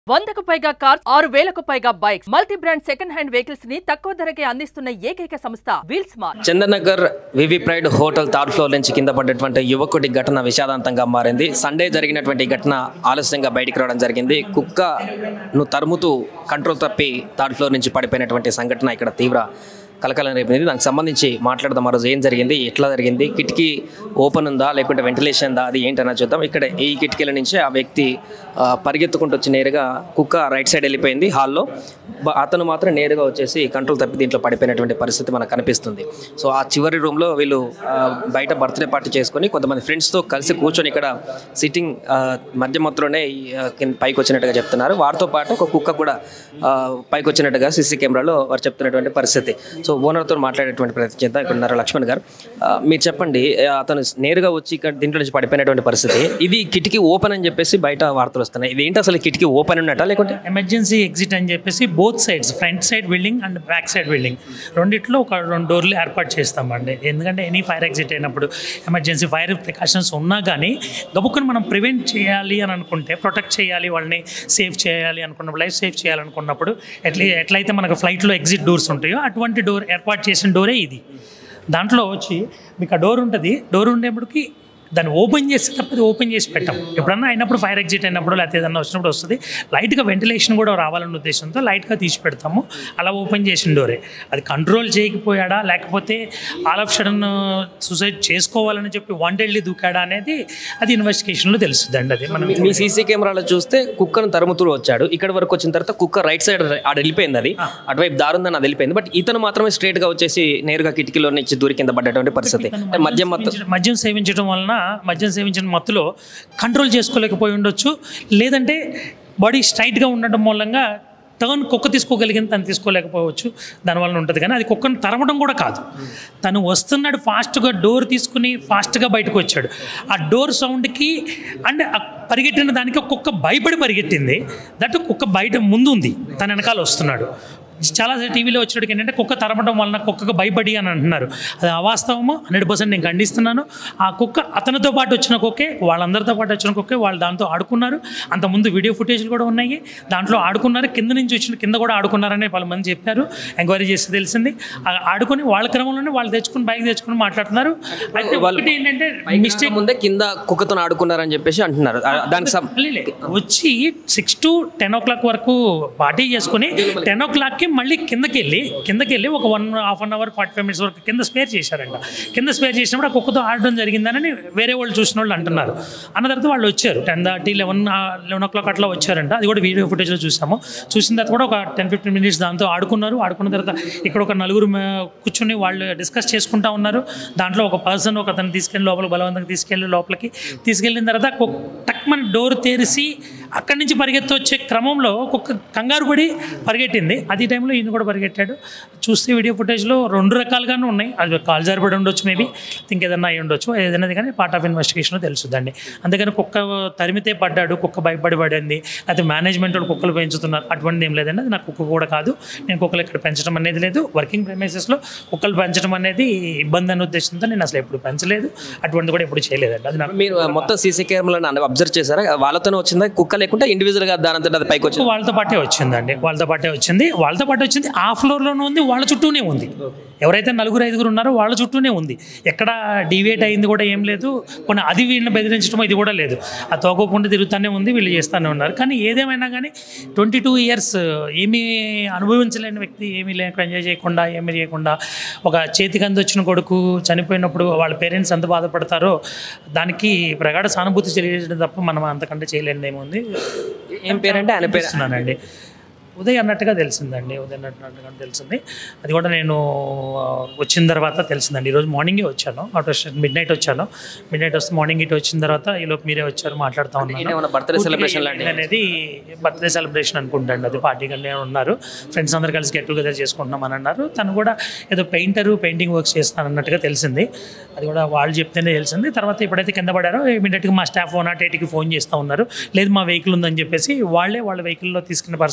వందకు పైగా కార్స్ ఆరు వేలకు పైగా bikes multi brand second hand vehicles ని తక్కువ ధరకే అందిస్తున్న ఏకైక సంస్థ wheel smart Chandanagar VV pride hotel third floor నుంచి కింద పడ్డటువంటి యువకుడి ఘటన విషాదాంతంగా మారింది సండే జరిగినటువంటి ఈ ఘటన ఆలస్యంగా బయటికి రావడం జరిగింది కుక్కను తరుముతూ కంట్రోల్ తప్పి థర్డ్ ఫ్లోర్ నుంచి పడిపోయినటువంటి సంఘటన ఇక్కడ తీవ్ర కలకలం రేపింది దానికి సంబంధించి మాట్లాడదాం ఆ రోజు ఏం జరిగింది ఎట్లా జరిగింది కిటికీ ఓపెన్ ఉందా లేకుంటే వెంటిలేషన్ ఉందా అది ఏంటన్నా చూద్దాం ఇక్కడ ఈ కిటికీల నుంచి ఆ వ్యక్తి ఆ, పరిగెత్తుకుంటూ వచ్చి నేరుగా కుక్క రైట్ సైడ్ వెళ్ళిపోయింది హాల్లో బ- అతను మాత్రం నేరుగా వచ్చేసి కంట్రోల్ తప్పి దీంట్లో పడిపోయినటువంటి పరిస్థితి మనకు కనిపిస్తుంది సో ఆ చివరి రూమ్లో వీళ్ళు ఆ, బయట బర్త్డే పార్టీ చేసుకొని కొంతమంది ఫ్రెండ్స్తో కలిసి కూర్చొని ఇక్కడ సిట్టింగ్ మధ్య మొత్తంలోనే ఈ, ఆ, కింద పైకి వచ్చినట్టుగా చెప్తున్నారు వారితో పాటు ఒక కుక్క కూడా ఆ, పైకి వచ్చినట్టుగా సీసీ కెమెరాలో వారు చెప్తున్నటువంటి పరిస్థితి సో ఓనర్తో మాట్లాడేటువంటి ప్రయత్నం చేద్దాం ఇక్కడ ఉన్నారు లక్ష్మణ్ గారు ఆ, మీరు చెప్పండి ఆ, అతను నేరుగా వచ్చి ఇక్కడ దీంట్లో నుంచి పడిపోయినటువంటి పరిస్థితి ఇది కిటికీ ఓపెన్ అని చెప్పేసి బయట వార్తలు వస్తున్నాయి ఇది ఏంటి అసలు కిటికీ ఓపెన్ ఉన్నట్ట లేకుంటే ఎమర్జెన్సీ ఎగ్జిట్ అని చెప్పేసి both sides front side building and back side building రెండిట్లో ఒక రెండు డోర్లు ఏర్పాటు చేస్తామండి ఎందుకంటే ఎనీ ఫైర్ ఎగ్జిట్ అయినప్పుడు ఎమర్జెన్సీ ఫైర్ ప్రికాషన్స్ ఉన్నా కానీ గబుక్కుని మనం ప్రివెంట్ చేయాలి అని అనుకుంటే ప్రొటెక్ట్ చేయాలి వాళ్ళని సేఫ్ చేయాలి అనుకున్నప్పుడు లైఫ్ సేఫ్ చేయాలనుకున్నప్పుడు ఎట్లా ఎట్లయితే మనకు ఫ్లైట్లో ఎగ్జిట్ డోర్స్ ఉంటాయో అటువంటి డోర్ ఏర్పాటు చేసిన డోరే ఇది దాంట్లో వచ్చి మీకు ఆ డోర్ ఉంటుంది డోర్ ఉండేప్పటికి దాన్ని ఓపెన్ చేస్తే తప్పది ఓపెన్ చేసి పెట్టాం ఎప్పుడన్నా అయినప్పుడు ఫైర్ ఎగ్జిట్ అయినప్పుడు లేకపోతే ఏదన్నా వచ్చినప్పుడు వస్తుంది లైట్గా వెంటిలేషన్ కూడా రావాలన్న ఉద్దేశంతో లైట్గా తీసి పెడతాము అలా ఓపెన్ చేసిన డోరే అది కంట్రోల్ చేయకపోయాడా లేకపోతే ఆల్ ఆఫ్ సడన్ సూసైడ్ చేసుకోవాలని చెప్పి వాంటెడ్లీ దూకాడా అనేది అది ఇన్వెస్టిగేషన్లో తెలుస్తుందండి అది మనం మీ సీసీ కెమెరాలో చూస్తే కుక్కను తరుముతూ వచ్చాడు ఇక్కడ వరకు వచ్చిన తర్వాత కుక్క రైట్ సైడ్ ఆడ వెళ్ళిపోయింది అది అటువైపు దారుందని అది వెళ్ళిపోయింది బట్ ఇతను మాత్రమే స్ట్రేట్ గా వచ్చేసి నేరుగా కిటికీలో నుంచి దూరి కింద పడ్డటువంటి పరిస్థితి అంటే మధ్య మొత్తం సేవించడం- మద్యం సేవించడం వలన మద్యం సేవించిన మత్తులో కంట్రోల్ చేసుకోలేకపోయి ఉండొచ్చు లేదంటే బాడీ స్ట్రైట్గా ఉండడం మూలంగా టర్న్ కుక్క తీసుకోగలిగింది తను తీసుకోలేకపోవచ్చు దానివల్ల ఉంటుంది కానీ అది కుక్కను తరమడం కూడా కాదు తను వస్తున్నాడు ఫాస్ట్గా డోర్ తీసుకుని ఫాస్ట్గా బయటకు వచ్చాడు ఆ డోర్ సౌండ్కి అండ్ ఆ పరిగెట్టిన దానికి కుక్క భయపడి పరిగెట్టింది దట్ కుక్క బయట ముందు ఉంది తన వెనకాల వస్తున్నాడు చాలా టీవీలో వచ్చేటికి ఏంటంటే కుక్క తరమడం వలన కుక్కకు భయపడి అని అంటున్నారు అది అవాస్తవము హండ్రెడ్ పర్సెంట్ నేను ఖండిస్తున్నాను ఆ కుక్క అతనితో పాటు వచ్చిన కుక్కే వాళ్ళందరితో పాటు వచ్చిన కుక్కే వాళ్ళు దాంతో ఆడుకున్నారు అంతకుముందు వీడియో ఫుటేజ్లు కూడా ఉన్నాయి దాంట్లో ఆడుకున్నారు కింద నుంచి వచ్చిన కింద కూడా ఆడుకున్నారని పలు మంది చెప్పారు ఎంక్వైరీ చేస్తే తెలిసింది ఆ ఆడుకొని వాళ్ళ క్రమంలోనే వాళ్ళు తెచ్చుకుని బైక్ తెచ్చుకుని మాట్లాడుతున్నారు అయితే ఒకటి ఏంటంటే మిస్టేక్ ముందే కింద కుక్కతో ఆడుకున్నారని చెప్పేసి అంటున్నారు ఆ, దానికి సం- లే, వచ్చి six to ten o'clock వరకు పార్టీ చేసుకుని టెన్ ఓ క్లాక్కి మళ్ళీ కిందకి వెళ్ళి కిందకి వెళ్ళి ఒక one half an hour forty five minutes వరకు కింద స్పేర్ చేశారంట కింద స్పేర్ చేసినప్పుడు ఆ కుక్కతో ఆడడం జరిగిందని వేరే వాళ్ళు చూసిన వాళ్ళు అంటున్నారు అన్న తర్వాత వాళ్ళు వచ్చారు ten thirty eleven eleven o'clock అట్లా వచ్చారంట అది కూడా వీడియో ఫుటేజ్లో చూసాము చూసిన తర్వాత కూడా ఒక టెన్ ఫిఫ్టీన్ మినిట్స్ దాంతో ఆడుకున్నారు ఆడుకున్న తర్వాత ఇక్కడ ఒక నలుగురు మ- కూర్చుని వాళ్ళు డిస్కస్ చేసుకుంటా ఉన్నారు దాంట్లో ఒక పర్సన్ ఒక అతను తీసుకెళ్ళి లోపల బలవంతంగా తీసుకెళ్ళి లోపలికి తీసుకెళ్ళిన తర్వాత కుక్ టక్మని డోర్ తెరిచి అక్కడి నుంచి పరిగెత్తి వచ్చే క్రమంలో ఒక్కొక్క కంగారు పడి పరిగెట్టింది అది టైంలో ఈయన కూడా పరిగెట్టాడు చూస్తే వీడియో ఫుటేజ్లో రెండు రకాలుగానే ఉన్నాయి అది కాల్ జారిపడి ఉండొచ్చు మేబీ ఇంకేదన్నా అయి ఉండొచ్చు ఏదైనా కానీ పార్ట్ ఆఫ్ ఇన్వెస్టిగేషన్ తెలుస్తుందండి అందుకని కుక్క తరిమితే పడ్డాడు కుక్క భయపడి పడింది లేకపోతే మేనేజ్మెంట్ వాళ్ళు కుక్కలు పెంచుతున్నారు అటువంటిది ఏం లేదండి అది నాకు కుక్క కూడా కాదు నేను కుక్కలు ఇక్కడ పెంచడం అనేది లేదు వర్కింగ్ ప్రెమైసెస్లో కుక్కలు పెంచడం అనేది ఇబ్బంది అనే ఉద్దేశంతో నేను అసలు ఎప్పుడు పెంచలేదు అటువంటిది కూడా ఎప్పుడు చేయలేదండి అది నాకు మీరు మొత్తం సీసీ కెమెరాలను అబ్జర్వ్ చేశారా వాళ్ళతోనే వచ్చిందా కుక్క లేకుంటే ఇండివిజువల్ గా దానంతట అది పైకి వచ్చింది వాళ్ళతో పాటే వచ్చిందండి వాళ్ళతో పాటే వచ్చింది వాళ్ళతో పాటు వచ్చింది ఆ ఫ్లోర్లోనే ఉంది వాళ్ళ చుట్టూనే ఉంది ఎవరైతే నలుగురు ఐదుగురు ఉన్నారో వాళ్ళ చుట్టూనే ఉంది ఎక్కడ డివియేట్ అయింది కూడా ఏం లేదు కొన్ని అది వీళ్ళని బెదిరించడం ఇది కూడా లేదు ఆ తోకోకుండా తిరుగుతూనే ఉంది వీళ్ళు చేస్తూనే ఉన్నారు కానీ ఏదేమైనా కానీ ట్వంటీ టూ ఇయర్స్ ఏమీ అనుభవించలేని వ్యక్తి ఏమీ లేక ఎంజాయ్ చేయకుండా ఏమీ చేయకుండా ఒక చేతికి వచ్చిన కొడుకు చనిపోయినప్పుడు వాళ్ళ పేరెంట్స్ ఎంత బాధపడతారో దానికి ప్రగాఢ సానుభూతి తెలియజేయడం తప్ప మనం అంతకంటే చేయలేనిది ఏముంది ఏం పేరంటే ఆయన పేరు చేస్తున్నానండి ఉదయ్ అన్నట్టుగా తెలిసిందండి ఉదయ్ అన్నట్టుగా తెలిసింది అది కూడా నేను ఆ, వచ్చిన తర్వాత తెలిసిందండి ఈరోజు మార్నింగే వచ్చాను ఆటో మిడ్ నైట్ వచ్చాను మిడ్ నైట్ వస్తే మార్నింగ్ ఇటు వచ్చిన తర్వాత ఈలోపు మీరే వచ్చారు మాట్లాడుతూ ఉన్నాను ఏమైనా బర్త్డే సెలబ్రేషన్ లాంటి అనేది బర్త్డే సెలబ్రేషన్ అనుకుంటాండి అది పార్టీ కంటే ఉన్నారు ఫ్రెండ్స్ అందరు కలిసి గెట్ టుగెదర్ చేసుకుంటున్నాం అని అన్నారు తను కూడా ఏదో పెయింటర్ పెయింటింగ్ వర్క్స్ చేస్తాను అన్నట్టుగా తెలిసింది అది కూడా వాళ్ళు చెప్తేనే తెలిసింది తర్వాత ఎప్పుడైతే కింద పడారో ఇమీడియట్గా మా స్టాఫ్ వన్ నాట్ ఎయిట్కి ఫోన్ చేస్తూ ఉన్నారు లేదు మా వెహికల్ ఉందని చెప్పేసి వాళ్ళే వాళ్ళ వెహికల్లో తీసుకున్న పర్సనల్ వెహికల్లో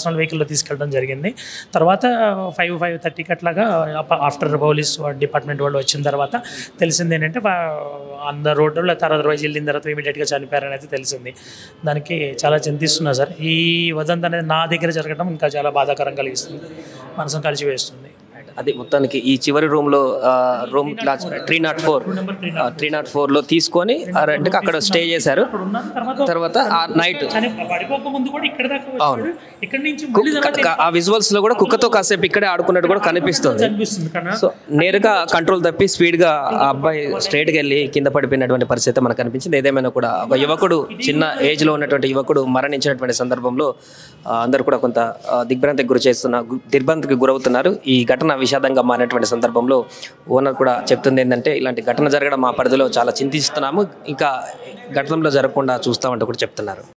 తీసుకెళ్ళడం జరిగింది తర్వాత ఫైవ్ ఫైవ్ థర్టీకి అట్లాగా ఆఫ్టర్ పోలీస్ డిపార్ట్మెంట్ వాళ్ళు వచ్చిన తర్వాత తెలిసింది ఏంటంటే అందరు రోడ్డు తర్వాత అదర్వైజ్ వెళ్ళిన తర్వాత ఇమీడియట్గా చనిపోయారని అయితే తెలిసింది దానికి చాలా చింతిస్తున్నా సార్ ఈ వదంతి అనేది నా దగ్గర జరగడం ఇంకా చాలా బాధాకరం కలిగిస్తుంది మనసును కలిసివేస్తుంది అది మొత్తానికి ఈ చివరి రూమ్ లో room class three not four three not four లో తీసుకొని ఆ రెంట్కి అక్కడ స్టే చేశారు అక్కడ ఉన్న తర్వాత తర్వాత ఆ నైట్ చని పడిపోక ముందు కూడా ఇక్కడ దాకా వచ్చాడు ఇక్కడ నుంచి మళ్ళీ తర్వాత ఆ విజువల్స్ లో కూడా కుక్కతో కాసేపు ఇక్కడే ఆడుకున్నట్టు కూడా కనిపిస్తుంది అనిపిస్తుంది కన్నా సో నేరుగా కంట్రోల్ తప్పి స్పీడ్ గా ఆ అబ్బాయి స్ట్రైట్ గా వెళ్ళి కింద పడిపోయినటువంటి పరిస్థితి మనకు కనిపించింది ఏదేమైనా కూడా ఒక యువకుడు చిన్న ఏజ్ లో ఉన్నటువంటి యువకుడు మరణించినటువంటి సందర్భంలో ఆ, అందరూ కూడా కొంత ఆ, దిగ్భ్రాంతికి గురి చేస్తున్న గు- దిగ్భ్రాంతికి గురవుతున్నారు ఈ ఘటన విషాదంగా మారినటువంటి సందర్భంలో ఓనర్ కూడా చెప్తుంది ఏంటంటే ఇలాంటి ఘటన జరగడం మా పరిధిలో చాలా చింతిస్తున్నాము ఇంకా ఘటనలో జరగకుండా చూస్తామంటూ కూడా చెప్తున్నారు